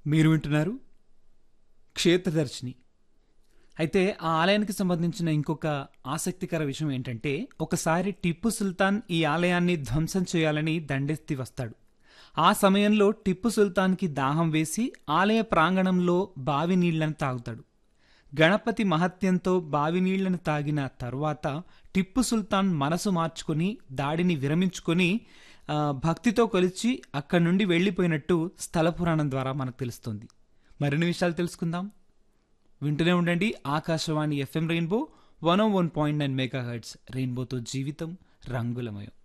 మీరు వింటున్నారు క్షేత్రదర్శిని అయితే ఆ ఆలయానికి సంబంధించిన ఇంకొక ఆసక్తికర విషయం ఏంటంటే ఒకసారి టిప్పు సుల్తాన్ ఈ ఆలయాన్ని ధ్వంసం చేయాలని దండెత్తి వస్తాడు ఆ సమయంలో టిప్పు సుల్తాన్కి దాహం వేసి ఆలయ ప్రాంగణంలో బావి నీళ్లను తాగుతాడు గణపతి మహత్యంతో బావి నీళ్లను తాగిన తర్వాత టిప్పు సుల్తాన్ మనసు మార్చుకుని దాడిని విరమించుకొని ఆ, భక్తితో కొలిచి అక్కడి నుండి వెళ్ళిపోయినట్టు స్థల పురాణం ద్వారా మనకు తెలుస్తుంది మరిన్ని విషయాలు తెలుసుకుందాం వింటూనే ఉండండి Akashvani FM rainbow one one point nine megahertz రెయిన్బోతో జీవితం రంగులమయం